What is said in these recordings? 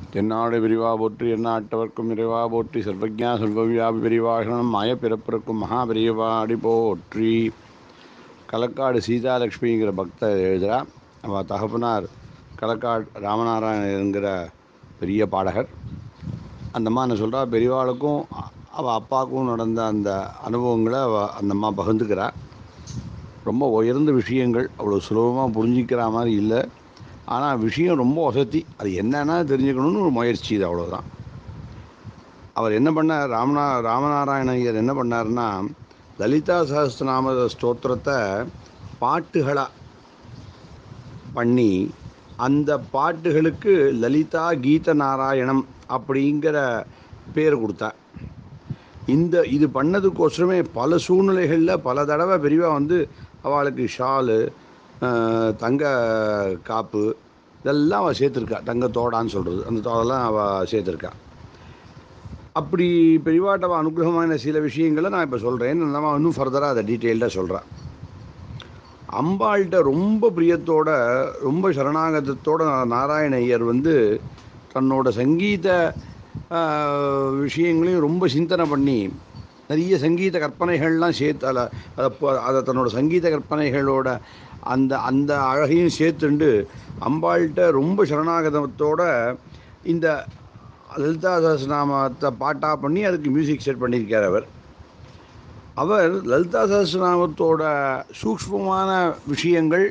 தென்னாடு விரிவா போற்றி எண்ணாட்டவர்க்கும் விரிவா போற்றி சர்வஜா சர்வவியாபி விரிவாகணும் மாய பிறப்பிறக்கும் மகா பெரியவாடி போற்றி களக்காடு சீதாலட்சுமிங்கிற பக்தர் எழுதுகிறா அவள் தகப்பனார் களக்காடு ராமநாராயணங்கிற பெரிய பாடகர் அந்த அம்மா என்ன சொல்கிறா பெரியவாளுக்கும் அவள் அப்பாவுக்கும் நடந்த அந்த அனுபவங்களை அவள் அந்த அம்மா பகிர்ந்துக்கிறா ரொம்ப உயர்ந்த விஷயங்கள் அவ்வளோ சுலபமாக புரிஞ்சிக்கிற மாதிரி இல்லை ஆனால் விஷயம் ரொம்ப வசதி அது என்னன்னா தெரிஞ்சுக்கணும்னு ஒரு முயற்சி இது அவ்வளோதான் அவர் என்ன பண்ணார் ராமநா ராமநாராயணய்யர் என்ன பண்ணார்னா லலிதா சஹஸ்ரநாம ஸ்தோத்திரத்தை பாட்டுகளாக பண்ணி அந்த பாட்டுகளுக்கு லலிதா கீத நாராயணம் அப்படிங்கிற பேர் கொடுத்தார் இந்த இது பண்ணதுக்கோசரமே பல சூழ்நிலைகளில் பல தடவை பெரியவா வந்து அவளுக்கு ஷாலு ஆஹ், தங்க காப்பு இதெல்லாம் அவள் சேர்த்துருக்கா தங்க தோடான்னு சொல்கிறது அந்த தோடெல்லாம் அவள் சேர்த்துருக்கா அப்படி பெரியவாட்டவ அனுகிரகமான சில விஷயங்களை நான் இப்போ சொல்கிறேன் நம்ம இன்னும் ஃபர்தராக அதை டீட்டெயில்டாக சொல்கிறேன் அம்பாள்கிட்ட ரொம்ப பிரியத்தோட ரொம்ப சரணாகதத்தோட நாராயண ஐயர் வந்து தன்னோட சங்கீத ஆஹ், விஷயங்களையும் ரொம்ப சிந்தனை பண்ணி நிறைய சங்கீத கற்பனைகள்லாம் சேர்த்து அதை அதை ப- அதை தன்னோட சங்கீத கற்பனைகளோட அந்த அந்த அழகையும் சேர்த்துண்டு அம்பாள்கிட்ட ரொம்ப சரணாகதத்தோட இந்த லலிதா சஹஸ்ரநாமத்தை பாட்டாக பண்ணி அதுக்கு மியூசிக் செட் பண்ணியிருக்கார் அவர் அவர் லலிதா சஹஸ்ரநாமத்தோட சூக்ஷ்மமான விஷயங்கள்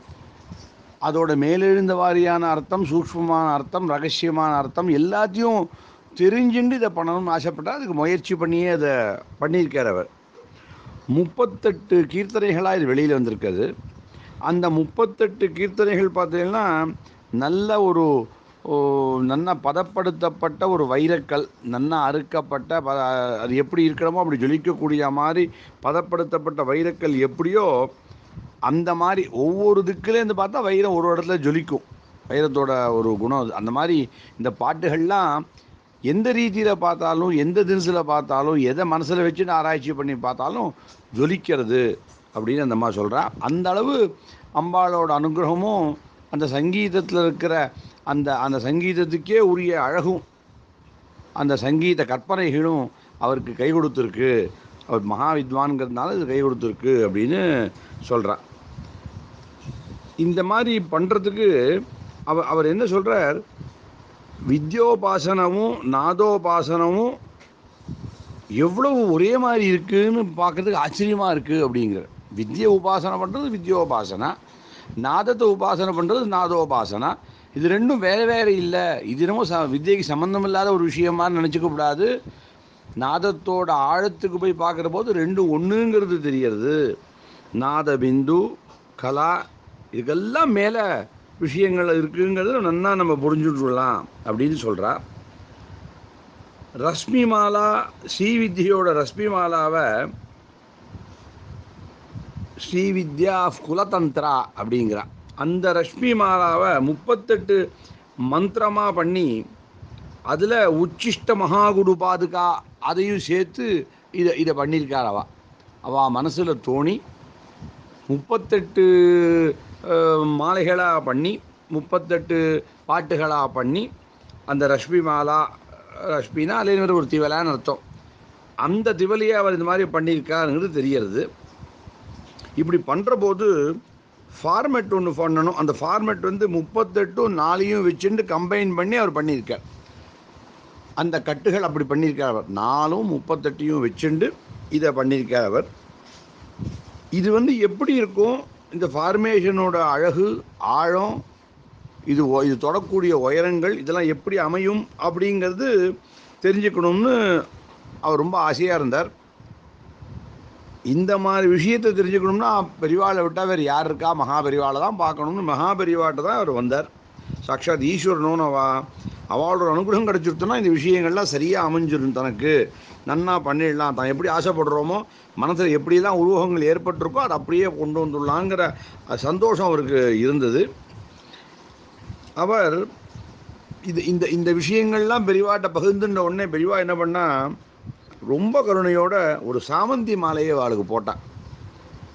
அதோட மேலெழுந்த வாரியான அர்த்தம் சூக்ஷ்மமான அர்த்தம் ரகசியமான அர்த்தம் எல்லாத்தையும் தெரிஞ்சுண்டு இதை பண்ணணும்னு ஆசைப்பட்டால் அதுக்கு முயற்சி பண்ணியே அதை பண்ணியிருக்கார் அவர் முப்பத்தெட்டு கீர்த்தனைகளாக இது வெளியில் வந்திருக்குது அந்த முப்பத்தெட்டு கீர்த்தனைகள் பார்த்தீங்கன்னா நல்ல ஒரு ஓ, நன்னா பதப்படுத்தப்பட்ட ஒரு வைரக்கல் நன்னா அறுக்கப்பட்ட ப அது எப்படி இருக்கணுமோ அப்படி ஜொலிக்கக்கூடிய மாதிரி பதப்படுத்தப்பட்ட வைரக்கல் எப்படியோ அந்த மாதிரி ஒவ்வொரு திக்குலேருந்து பார்த்தா வைரம் ஒரு இடத்துல ஜொலிக்கும் வைரத்தோட ஒரு குணம் அது அந்த மாதிரி இந்த பாட்டுகள்லாம் எந்த ரீதியில் பார்த்தாலும் எந்த தினசில் பார்த்தாலும் எதை மனசில் வச்சுன்னு ஆராய்ச்சி பண்ணி பார்த்தாலும் ஜொலிக்கிறது அப்படின்னு அந்த அம்மா சொல்கிறா அந்த அளவு அம்பாளோட அனுகிரகமும் அந்த சங்கீதத்தில் இருக்கிற அந்த அந்த சங்கீதத்துக்கே உரிய அழகும் அந்த சங்கீத கற்பனைகளும் அவருக்கு கை கொடுத்துருக்கு அவர் மகா வித்வான்கிறதுனால இது கை கொடுத்துருக்கு அப்படின்னு சொல்கிறா இந்த மாதிரி பண்ணுறதுக்கு அவர் அவர் என்ன சொல்கிறார் வித்யோபாசனமும் நாதோபாசனமும் எவ்வளவு ஒரே மாதிரி இருக்குன்னு பார்க்கறதுக்கு ஆச்சரியமாக இருக்குது அப்படிங்கிற வித்ய உபாசனை பண்ணுறது வித்யோபாசனா நாதத்தை உபாசனை பண்ணுறது நாதோபாசனா இது ரெண்டும் வேறு வேறு இல்லை இது என்னமோ ச வித்யைக்கு சம்மந்தம் இல்லாத ஒரு விஷயமா நினச்சிக்க கூடாது நாதத்தோட ஆழத்துக்கு போய் பார்க்குற போது ரெண்டும் ஒன்றுங்கிறது தெரியறது நாத பிந்து கலா இதுக்கெல்லாம் மேலே விஷயங்கள் இருக்குங்கிறத நன்னா நம்ம புரிஞ்சுட்டுலாம் அப்படின்னு சொல்கிறா ரஷ்மி மாலா ஸ்ரீவித்யோட ரஷ்மி மாலாவை ஸ்ரீவித்யா ஆஃப் குலதந்திரா அப்படிங்கிறா அந்த ரஷ்மி மாலாவை முப்பத்தெட்டு மந்திரமாக பண்ணி அதில் உச்சிஷ்ட மகாகுரு பாதுகா அதையும் சேர்த்து இதை இதை பண்ணியிருக்கார் அவ அவள் மனசில் தோணி முப்பத்தெட்டு மாலைகளாக பண்ணி முப்பத்தெட்டு பாட்டுகளாக பண்ணி அந்த ரஷ்மி மாலா ரஷ்மினா அதே ஒரு திவலான்னு அர்த்தம் அந்த திவலையை அவர் இந்த மாதிரி பண்ணியிருக்காருங்கிறது தெரியறது இப்படி பண்ணுற போது ஃபார்மேட் ஒன்று பண்ணணும் அந்த ஃபார்மேட் வந்து முப்பத்தெட்டும் நாலையும் வச்சுட்டு கம்பைன் பண்ணி அவர் பண்ணியிருக்கார் அந்த கட்டுகள் அப்படி பண்ணியிருக்கார் அவர் நாலும் முப்பத்தெட்டையும் வச்சுண்டு இதை பண்ணியிருக்கார் அவர் இது வந்து எப்படி இருக்கும் இந்த ஃபார்மேஷனோட அழகு ஆழம் இது ஒ- இது தொடக்கூடிய உயரங்கள் இதெல்லாம் எப்படி அமையும் அப்படிங்கிறது தெரிஞ்சுக்கணும்னு அவர் ரொம்ப ஆசையாக இருந்தார் இந்த மாதிரி விஷயத்தை தெரிஞ்சுக்கணும்னா பெரியவாளை விட்டால் வேறு யார் இருக்கா மகா பெரியவாளை தான் பார்க்கணும்னு மகா பெரியவாட்ட தான் அவர் வந்தார் சாட்சாத் ஈஸ்வரனும் அவா அவளோட அனுகிரகம் கிடச்சிருத்தோன்னா இந்த விஷயங்கள்லாம் சரியாக அமைஞ்சிரும் தனக்கு நன்னா பண்ணிடலாம் தான் எப்படி ஆசைப்படுறோமோ மனசில் எப்படியெல்லாம் உருவகங்கள் ஏற்பட்டிருக்கோ அதை அப்படியே கொண்டு வந்துடலாங்கிற அஹ், சந்தோஷம் அவருக்கு இருந்தது அவர் இது இந்த இந்த விஷயங்கள்லாம் பெரியவாட்ட பகிர்ந்துன்ற உடனே பெரியவா என்ன பண்ணா ரொம்ப கருணையோட ஒரு சாமந்தி மாலையை அவளுக்கு போட்டான்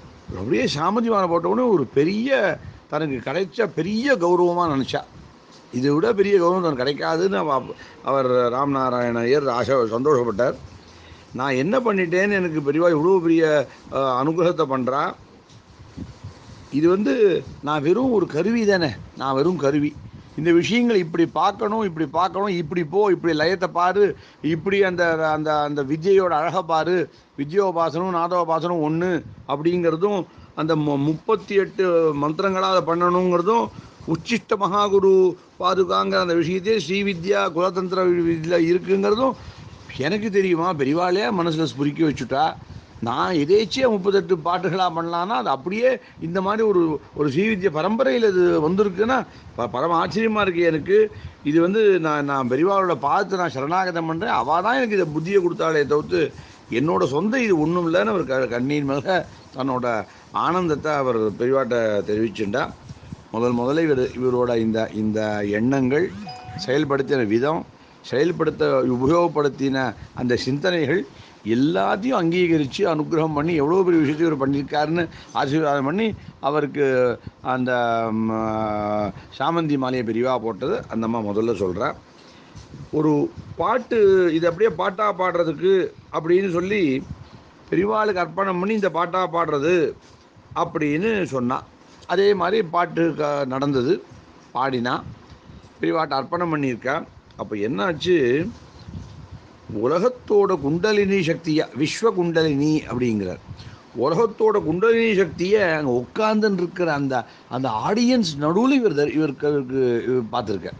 அப்படியே சாமந்தி மாலை போட்ட உடனே ஒரு பெரிய தனக்கு கிடைச்ச பெரிய கௌரவமாக நினச்சா இதை விட பெரிய கௌரவம் கிடைக்காதுன்னு அவ- அவர் ராம்நாராயணயர் ஆசை சந்தோஷப்பட்டார் நான் என்ன பண்ணிட்டேன்னு எனக்கு பெரியவா இவ்வளோ பெரிய அஹ், அனுகிரகத்தை பண்ணுறா இது வந்து நான் வெறும் ஒரு கருவி தானே நான் வெறும் கருவி இந்த விஷயங்களை இப்படி பார்க்கணும் இப்படி பார்க்கணும் இப்படி போ இப்படி லயத்தை பாரு இப்படி அந்த அந்த அந்த வித்யையோட அழகை பாரு வித்யோபாசனம் நாதோபாசனம் ஒன்று அப்படிங்கிறதும் அந்த மு- முப்பத்தி எட்டு மந்திரங்களாக அதை பண்ணணுங்கிறதும் உச்சிஷ்ட மகாகுரு பாதுகாங்கிற அந்த விஷயத்தையே ஸ்ரீவித்யா குலதந்திர இதில் இருக்குங்கிறதும் எனக்கு தெரியுமா பெரியவாளே மனசில் ஸ்புரிக்க வச்சுட்டா நான் எதேச்சியாக முப்பத்தெட்டு பாட்டுகளாக பண்ணலான்னா அது அப்படியே இந்த மாதிரி ஒரு ஒரு ஸ்ரீவித்ய பரம்பரையில் இது வந்திருக்குன்னா ப பரம ஆச்சரியமாக இருக்குது எனக்கு இது வந்து நான் நான் பெரியவாளோட பார்த்து நான் சரணாகதம் பண்ணுறேன் அவள் தான் எனக்கு இதை புத்தியை கொடுத்தாளே தவிர்த்து என்னோட சொந்த இது ஒன்றும் இல்லைன்னு அவர் க கண்ணீர் மேலே தன்னோட ஆனந்தத்தை அவர் பெரியவாட்ட தெரிவிச்சுட்டா முதல் முதல்ல இவர் இவரோட இந்த இந்த எண்ணங்கள் செயல்படுத்தின விதம் செயல்படுத்த உபயோகப்படுத்தின அந்த சிந்தனைகள் எல்லாத்தையும் அங்கீகரித்து அனுகிரகம் பண்ணி எவ்வளோ பெரிய விஷயத்தை இவர் பண்ணியிருக்காருன்னு ஆசீர்வாதம் பண்ணி அவருக்கு அந்த ம், சாமந்தி மாலையை பெரிவா போட்டது அந்த அம்மா முதல்ல சொல்கிறேன் ஒரு பாட்டு இது அப்படியே பாட்டா பாடுறதுக்கு அப்படின்னு சொல்லி பெரியவாளுக்கு அர்ப்பணம் பண்ணி இந்த பாட்டா பாடுறது அப்படின்னு சொன்னான் அதே மாதிரி பாட்டு க நடந்தது பாடினா பெரியவாட்ட அர்ப்பணம் பண்ணியிருக்கா அப்போ என்னாச்சு உலகத்தோட குண்டலினி சக்தியா விஸ்வ குண்டலினி அப்படிங்கிறார் உலகத்தோட குண்டலினி சக்தியை அங்கே உட்கார்ந்துன்னு இருக்கிற அந்த அந்த ஆடியன்ஸ் நடுவில் இவர் தர்- இவருக்கு இவருக்கு இவர் பார்த்துருக்கார்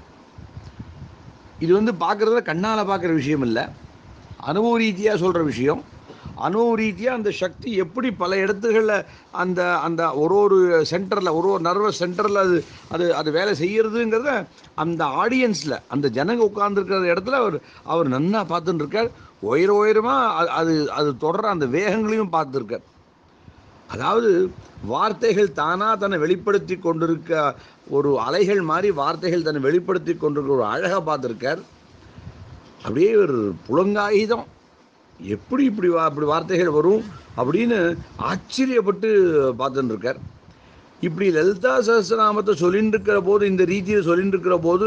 இது வந்து பார்க்குறதுல கண்ணால் பார்க்குற விஷயம் இல்லை அனுபவ ரீதியாக சொல்கிற விஷயம் அனுபவ ரீதியாக அந்த சக்தி எப்படி பல இடத்துகளில் அந்த அந்த ஒரு ஒரு சென்டரில் ஒரு ஒரு நர்வஸ் சென்டரில் அது அது அது வேலை செய்யறதுங்கிறத அந்த ஆடியன்ஸில் அந்த ஜனங்க உட்கார்ந்துருக்கிற இடத்துல அவர் அவர் நன்னா பார்த்துட்டு இருக்கார் உயர உயரமாக அது அது தொடர அந்த வேகங்களையும் பார்த்துருக்கார் அதாவது வார்த்தைகள் தானாக தன்னை வெளிப்படுத்தி கொண்டிருக்க ஒரு அலைகள் மாதிரி வார்த்தைகள் தன்னை வெளிப்படுத்தி கொண்டிருக்க ஒரு அழகை பார்த்துருக்கார் அப்படியே ஒரு புலங்காயுதம் எப்படி இப்படி வா இப்படி வார்த்தைகள் வரும் அப்படின்னு ஆச்சரியப்பட்டு பார்த்துட்டு இருக்கார் இப்படி லலிதா சஹஸ்ரநாமத்தை சொல்லிட்டு இருக்கிற போது இந்த ரீதியில் சொல்லிட்டு இருக்கிற போது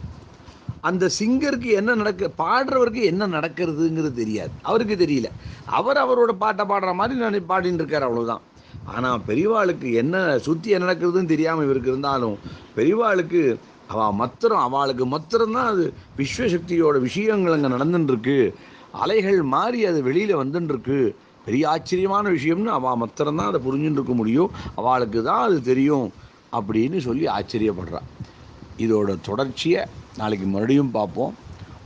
அந்த சிங்கருக்கு என்ன நடக்க பாடுறவருக்கு என்ன நடக்கிறதுங்கிறது தெரியாது அவருக்கு தெரியல அவர் அவரோட பாட்டை பாடுற மாதிரி நான் பாடிட்டு இருக்கார் அவ்வளவுதான் ஆனால் பெரியவாளுக்கு என்ன சுற்றி என்ன நடக்கிறதுன்னு தெரியாமல் இவருக்கு இருந்தாலும் பெரியவாளுக்கு அவள் மத்திரம் அவளுக்கு மத்திரம்தான் அது விஸ்வசக்தியோட விஷயங்கள் அங்கே நடந்துட்டு இருக்கு அலைகள் மாறி அது வெளியில் வந்துட்டு இருக்கு பெரிய ஆச்சரியமான விஷயம்னு அவள் மத்திரம்தான் அதை புரிஞ்சுட்டு இருக்க முடியும் அவளுக்கு தான் அது தெரியும் அப்படின்னு சொல்லி ஆச்சரியப்படுறா இதோட தொடர்ச்சியை நாளைக்கு மறுபடியும் பார்ப்போம்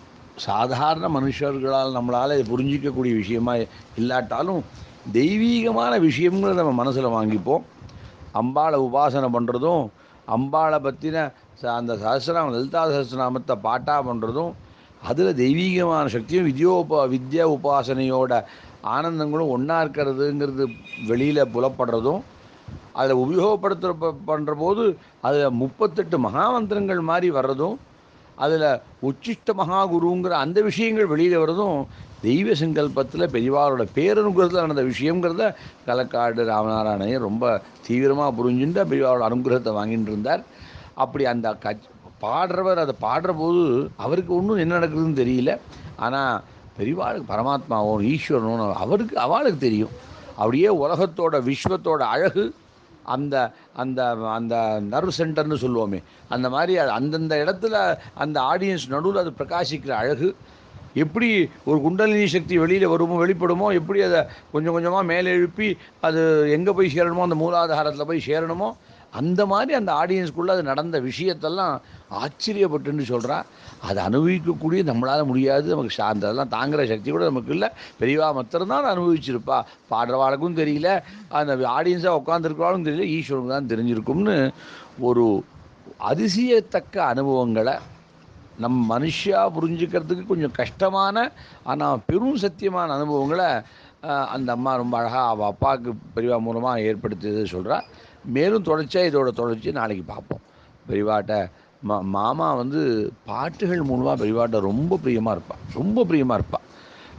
சாதாரண மனுஷர்களால் நம்மளால் இதை புரிஞ்சிக்கக்கூடிய விஷயமா இல்லாட்டாலும் தெய்வீகமான விஷயங்களை நம்ம மனசில் வாங்கிப்போம் அம்பாளை உபாசனை பண்ணுறதும் அம்பாளை பற்றின அந்த சஹஸ்ரநாம லலிதா சஹஸ்ரநாமத்தை பாட்டாக பண்ணுறதும் அதில் தெய்வீகமான சக்தியும் வித்யோப வித்யா உபாசனையோட ஆனந்தங்களும் ஒன்றா இருக்கிறதுங்கிறது வெளியில் புலப்படுறதும் அதில் உபயோகப்படுத்துகிற பண்ணுற போது அதில் முப்பத்தெட்டு மகாமந்திரங்கள் மாதிரி வர்றதும் அதில் உச்சிஷ்ட மகாகுருங்கிற அந்த விஷயங்கள் வெளியில் வர்றதும் தெய்வ சங்கல்பத்தில் பெரியவாரோட பேரனுகிரகத்தில் நடந்த விஷயங்கிறத களக்காடு ராமநாராயணையர் ரொம்ப தீவிரமாக புரிஞ்சுட்டு பெரியவாரோட அனுகிரகத்தை வாங்கிட்டு இருந்தார் அப்படி அந்த கச் பாடுறவர் அதை பாடுற போது அவருக்கு ஒன்றும் என்ன நடக்குதுன்னு தெரியல ஆனால் பெரியவாளுக்கு பரமாத்மாவும் ஈஸ்வரனும் அவருக்கு அவளுக்கு தெரியும் அப்படியே உலகத்தோட விஸ்வத்தோட அழகு அந்த அந்த அந்த நர்வ் சென்டர்னு சொல்லுவோமே அந்த மாதிரி அது அந்தந்த இடத்துல அந்த ஆடியன்ஸ் நடுவில் அது பிரகாசிக்கிற அழகு எப்படி ஒரு குண்டலினி சக்தி வெளியில் வருமோ வெளிப்படுமோ எப்படி அதை கொஞ்சம் கொஞ்சமாக மேலே எழுப்பி அது எங்கே போய் சேரணுமோ அந்த மூலாதாரத்தில் போய் சேரணுமோ அந்த மாதிரி அந்த ஆடியன்ஸ்குள்ளே அது நடந்த விஷயத்தெல்லாம் ஆச்சரியப்பட்டுன்னு சொல்கிறா அதை அனுபவிக்கக்கூடிய நம்மளால் முடியாது நமக்கு சா- அந்த அதெல்லாம் தாங்குற சக்தி கூட நமக்கு இல்லை பெரியவா மாத்திரம்தான் அதை அனுபவிச்சிருப்பா பாடுறவாளுக்கும் தெரியல அந்த ஆடியன்ஸாக உட்காந்துருக்கிறவாளும் தெரியல ஈஸ்வரனுக்கு தான் தெரிஞ்சிருக்கும்னு ஒரு அதிசயத்தக்க அனுபவங்களை நம் மனுஷா புரிஞ்சுக்கிறதுக்கு கொஞ்சம் கஷ்டமான ஆனால் பெரும் சத்தியமான அனுபவங்களை அஹ், அந்த அம்மா ரொம்ப அழகாக அவள் அப்பாவுக்கு பெரியவா மூலமாக ஏற்படுத்தியது சொல்கிறா மேலும் தொடர்ச்சியாக இதோட தொடர்ச்சி நாளைக்கு பார்ப்போம் பெரியவாட்ட மா மாமா வந்து பாட்டுகள் மூலமாக பெரியவாட்ட ரொம்ப பிரியமாக இருப்பாள் ரொம்ப பிரியமாக இருப்பாள்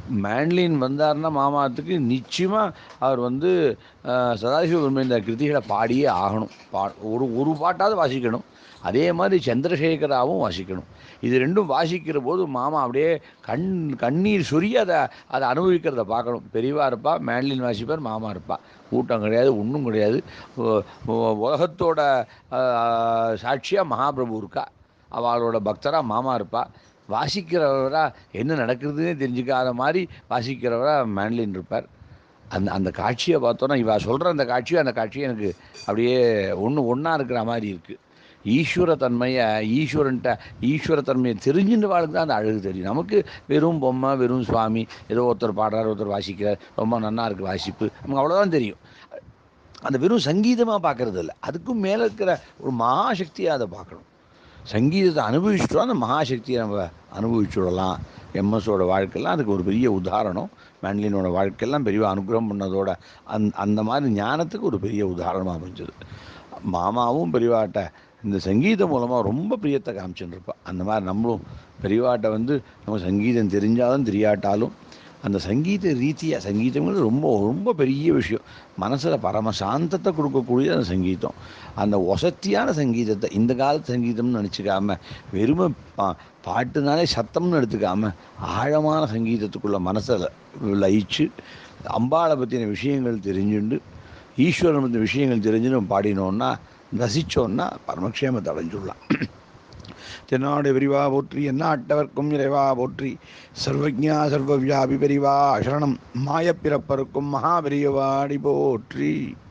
மேன்லின் வந்தார்னா மாமாத்துக்கு நிச்சயமாக அவர் வந்து அஹ், சதாசிவ பிரம்மேந்திர கிருதிகளை பாடியே ஆகணும் பா ஒரு ஒரு பாட்டாவது வாசிக்கணும் அதே மாதிரி சந்திரசேகராவும் வாசிக்கணும் இது ரெண்டும் வாசிக்கிற போது மாமா அப்படியே கண் கண்ணீர் சொரிய அதை அதை அனுபவிக்கிறத பார்க்கணும் பெரியவா இருப்பா மேன்லின் வாசிப்பார் மாமா இருப்பா கூட்டம் கிடையாது ஒன்றும் கிடையாது உ- உ- உலகத்தோட சாட்சியாக மகாபிரபு இருக்கா அவளோட பக்தராக மாமா இருப்பா வாசிக்கிறவரா என்ன நடக்குதுன்னே தெரிஞ்சுக்காத மாதிரி வாசிக்கிறவரா மேன்லின் இருப்பார் அந்த அந்த காட்சியை பார்த்தோன்னா இவ சொல்கிற அந்த காட்சியும் அந்த காட்சியும் எனக்கு அப்படியே ஒன்று ஒன்றா இருக்கிற மாதிரி இருக்குது ஈஸ்வர தன்மையை ஈஸ்வரன்ட்ட ஈஸ்வர தன்மையை தெரிஞ்சுட்டு வாழ்க்கை தான் அந்த அழகு தெரியும் நமக்கு வெறும் பொம்மை வெறும் சுவாமி ஏதோ ஒருத்தர் பாடுறார் ஒருத்தர் வாசிக்கிறார் ரொம்ப நன்னா இருக்குது வாசிப்பு நமக்கு அவ்வளோதான் தெரியும் அந்த வெறும் சங்கீதமாக பார்க்கறது இல்லை அதுக்கும் மேலே இருக்கிற ஒரு மகாசக்தியாக அதை பார்க்கணும் சங்கீதத்தை அனுபவிச்சுட்டோம் அந்த மகாசக்தியை நம்ம அனுபவிச்சுடலாம் எம்எஸோட வாழ்க்கையெல்லாம் அதுக்கு ஒரு பெரிய உதாரணம் மேன்லினோட வாழ்க்கையெல்லாம் பெரிய அனுகிரகம் பண்ணதோட அந் அந்த மாதிரி ஞானத்துக்கு ஒரு பெரிய உதாரணமாக அமைஞ்சது மாமாவும் பெரியவாட்ட இந்த சங்கீதம் மூலமாக ரொம்ப பிரியத்தை காமிச்சுட்டு இருப்பா அந்த மாதிரி நம்மளும் பெரியவாட்ட வந்து நம்ம சங்கீதம் தெரிஞ்சாலும் தெரியாட்டாலும் அந்த சங்கீத ரீதியாக சங்கீதங்கிறது ரொம்ப ரொம்ப பெரிய விஷயம் மனசில் பரம சாந்தத்தை கொடுக்கக்கூடிய அந்த சங்கீதம் அந்த ஒசத்தியான சங்கீதத்தை இந்த காலத்து சங்கீதம்னு நினச்சிக்காம வெறுமை பா பாட்டுனாலே சத்தம்னு எடுத்துக்காம ஆழமான சங்கீதத்துக்குள்ள மனசை லயிச்சு அம்பாளை பற்றின விஷயங்கள் தெரிஞ்சுண்டு ஈஸ்வரன் பற்றின விஷயங்கள் தெரிஞ்சு நம்ம பாடினோன்னா ரசித்தோன்னா பரமக்ஷேமத்தை அடைஞ்சுடலாம் தென்னாடு விரிவா போற்றி எந்நாட்டவர்க்கும் இறைவா போற்றி சர்வஜா சர்வவியாபி பெரிவா சரணம் மாயப்பிறப்பருக்கும் மகாபெரியவாடி போற்றி